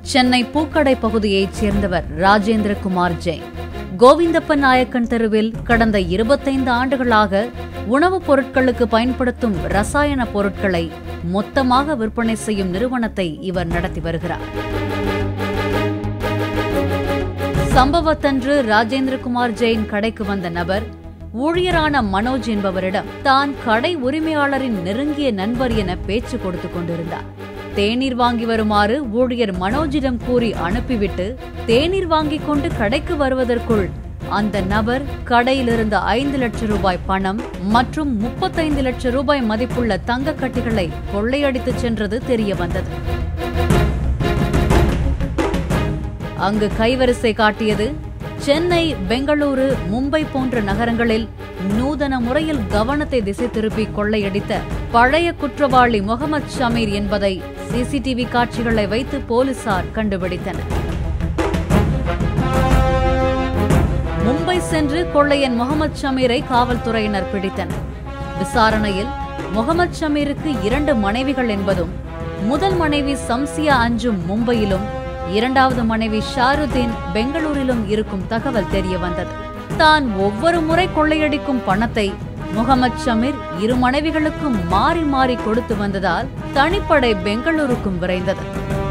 சென்னை பூக்கடை பகுதியைச் சேர்ந்தவர் ராஜேந்திரகுமார் ஜெயின் கோவிந்தப்பன் நாயக்கன் தெருவில் கடந்த இருபத்தைந்து ஆண்டுகளாக உணவுப் பொருட்களுக்கு பயன்படுத்தும் ரசாயன பொருட்களை மொத்தமாக விற்பனை செய்யும் நிறுவனத்தை இவர் நடத்தி வருகிறார் சம்பவத்தன்று ராஜேந்திரகுமார் ஜெயின் கடைக்கு வந்த நபர் ஊழியரான மனோஜ் என்பவரிடம் தான் கடை உரிமையாளரின் நெருங்கிய நண்பர் என பேச்சு கொடுத்துக் கொண்டிருந்தார் தேநீர் வாங்கி வருமாறு ஊழியர் மனோஜிடம் கூறி அனுப்பிவிட்டு தேநீர் வாங்கிக் கொண்டு கடைக்கு வருவதற்குள் அந்த நபர் கடையில் இருந்த ஐந்து லட்சம் ரூபாய் பணம் மற்றும் முப்பத்தைந்து லட்சம் ரூபாய் மதிப்புள்ள தங்க கட்டிகளை கொள்ளையடித்துச் சென்றது தெரிய வந்தது அங்கு கைவரிசை காட்டியது சென்னை பெங்களூரு மும்பை போன்ற நகரங்களில் நூதன முறையில் கவனத்தை திசை திருப்பி கொள்ளையடித்த பழைய குற்றவாளி முகமது ஷமீர் என்பதை சிசிடிவி காட்சிகளை வைத்து போலீசார் கண்டுபிடித்தனர் மும்பை சென்று கொள்ளையன் முகமது ஷமீரை காவல்துறையினர் பிடித்தனர் விசாரணையில் முகமது ஷமீருக்கு இரண்டு மனைவிகள் என்பதும் முதல் மனைவி சம்சியா அஞ்சும் மும்பையிலும் இரண்டாவது மனைவி ஷாருதீன் பெங்களூரிலும் இருக்கும் தகவல் தெரிய வந்தது தான் ஒவ்வொரு முறை கொள்ளையடிக்கும் பணத்தை முகமது ஷமீர் இரு மனைவிகளுக்கும் மாறி மாறி கொடுத்து வந்ததால் தனிப்படை பெங்களூருக்கும் விரைந்தது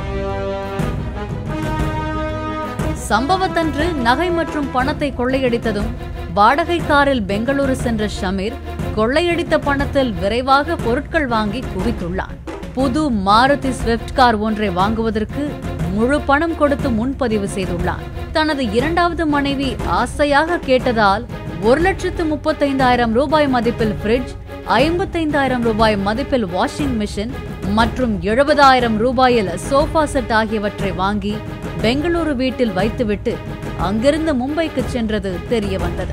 சம்பவத்தன்று நகை மற்றும் பணத்தை கொள்ளையடித்ததும் வாடகை காரில் பெங்களூரு சென்ற ஷமீர் கொள்ளையடித்த பணத்தில் விரைவாக பொருட்கள் வாங்கி குவித்துள்ளான் புது மாருதி ஸ்விஃப்ட் கார் ஒன்றை வாங்குவதற்கு முழு பணம் கொடுத்து முன்பதிவு செய்துள்ளான் தனது இரண்டாவது மனைவி ஆசையாக கேட்டதால் ஒரு லட்சத்து முப்பத்தைந்தாயிரம் ரூபாய் மதிப்பில் ஃப்ரிட்ஜ் ஐம்பத்தைந்தாயிரம் ரூபாய் மதிப்பில் வாஷிங் மிஷின் மற்றும் எழுபதாயிரம் ரூபாயில் சோஃபா செட் ஆகியவற்றை வாங்கி பெங்களூரு வீட்டில் வைத்துவிட்டு அங்கிருந்து மும்பைக்கு சென்றது தெரிய வந்தது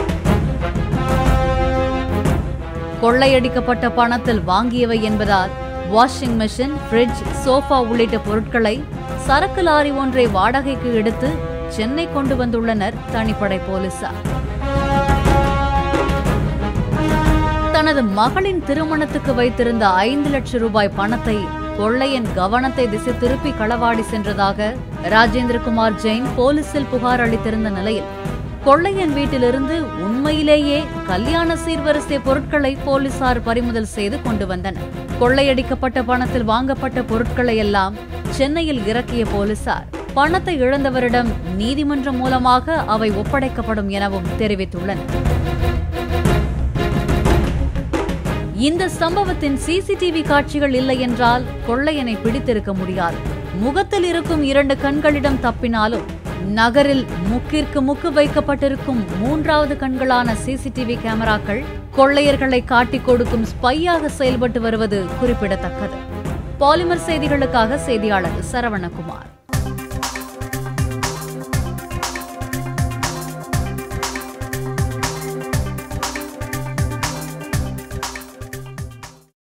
கொள்ளையடிக்கப்பட்ட பணத்தில் வாங்கியவை என்பதால் வாஷிங் மெஷின் ஃப்ரிட்ஜ் சோஃபா உள்ளிட்ட பொருட்களை சரக்கு லாரி ஒன்றை வாடகைக்கு எடுத்து சென்னை கொண்டு வந்துள்ளனர் தனிப்படை போலீசார் தனது மகளின் திருமணத்துக்கு வைத்திருந்த ஐந்து லட்சம் ரூபாய் பணத்தை கொள்ளையன் கவனத்தை திசை திருப்பி களவாடி சென்றதாக ராஜேந்திரகுமார் ஜெயின் போலீசில் புகார் அளித்திருந்த நிலையில் கொள்ளையன் வீட்டிலிருந்து உண்மையிலேயே கல்யாண சீர்வரிசை பொருட்களை போலீசார் பறிமுதல் செய்து கொண்டு வந்தனர் கொள்ளையடிக்கப்பட்ட பணத்தில் வாங்கப்பட்ட பொருட்களை எல்லாம் சென்னையில் இறக்கிய போலீசார் பணத்தை இழந்தவரிடம் நீதிமன்றம் மூலமாக அவை ஒப்படைக்கப்படும் எனவும் தெரிவித்துள்ளனர் இந்த சம்பவத்தின் சிசிடிவி காட்சிகள் இல்லை என்றால் கொள்ளையனை பிடித்திருக்க முடியாது முகத்தில் இருக்கும் இரண்டு கண்களிடம் தப்பினாலும் நகரில் முக்கிற்கு முக்கு வைக்கப்பட்டிருக்கும் மூன்றாவது கண்களான சிசிடிவி கேமராக்கள் கொள்ளையர்களை காட்டிக் கொடுக்கும் ஸ்பையாக செயல்பட்டு வருவது குறிப்பிடத்தக்கது பாலிமர் செய்திகளுக்காக செய்தியாளர் சரவணகுமார்